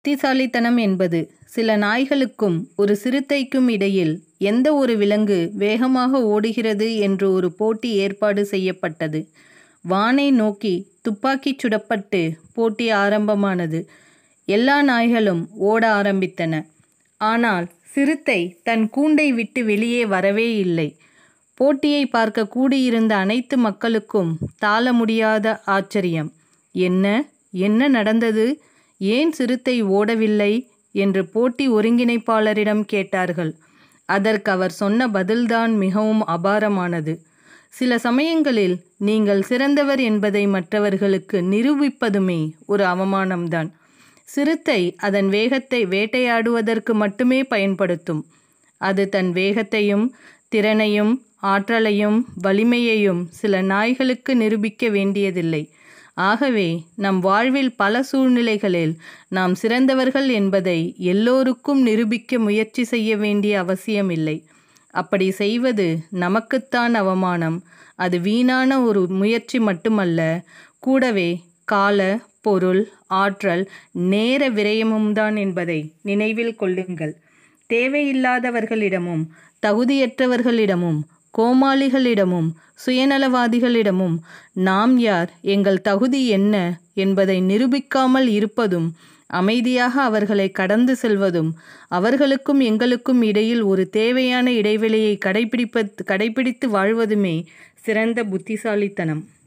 புத்திசாலித்தனம் என்பது சில நாய்களுக்கும் ஒரு சிறுத்தைக்கும் இடையில் எந்த ஒரு விலங்கு வேகமாக ஓடுகிறது என்று ஒரு போட்டி ஏற்பாடு செய்யப்பட்டது வானை நோக்கி துப்பாக்கி சுடப்பட்டு போட்டி ஆரம்பமானது எல்லா நாய்களும் ஓட ஆரம்பித்தன ஆனால் சிறுத்தை தன் கூண்டை விட்டு வெளியே வரவே இல்லை போட்டியை பார்க்க கூடியிருந்த அனைத்து மக்களுக்கும் தாள முடியாத ஆச்சரியம் என்ன என்ன நடந்தது ஏன் சிறுத்தை ஓடவில்லை என்று போட்டி ஒருங்கிணைப்பாளரிடம் கேட்டார்கள் அதற்கு அவர் சொன்ன பதில்தான் மிகவும் அபாரமானது சில சமயங்களில் நீங்கள் சிறந்தவர் என்பதை மற்றவர்களுக்கு நிரூபிப்பதுமே ஒரு அவமானம்தான் சிறுத்தை அதன் வேகத்தை வேட்டையாடுவதற்கு மட்டுமே பயன்படுத்தும் அது தன் வேகத்தையும் திறனையும் ஆற்றலையும் வலிமையையும் சில நாய்களுக்கு நிரூபிக்க வேண்டியதில்லை ஆகவே நம் வாழ்வில் பல சூழ்நிலைகளில் நாம் சிறந்தவர்கள் என்பதை எல்லோருக்கும் நிரூபிக்க முயற்சி செய்ய வேண்டிய அவசியமில்லை அப்படி செய்வது நமக்குத்தான் அவமானம் அது வீணான ஒரு முயற்சி மட்டுமல்ல கூடவே கால பொருள் ஆற்றல் நேர விரயமும் தான் என்பதை நினைவில் கொள்ளுங்கள் தேவையில்லாதவர்களிடமும் தகுதியற்றவர்களிடமும் கோமாளிகளிடமும் சுயநலவாதிகளிடமும் நாம் யார் எங்கள் தகுதி என்ன என்பதை நிரூபிக்காமல் இருப்பதும் அமைதியாக அவர்களை கடந்து செல்வதும் அவர்களுக்கும் எங்களுக்கும் இடையில் ஒரு தேவையான இடைவெளியை கடைபிடிப்ப கடைபிடித்து வாழ்வதுமே சிறந்த புத்திசாலித்தனம்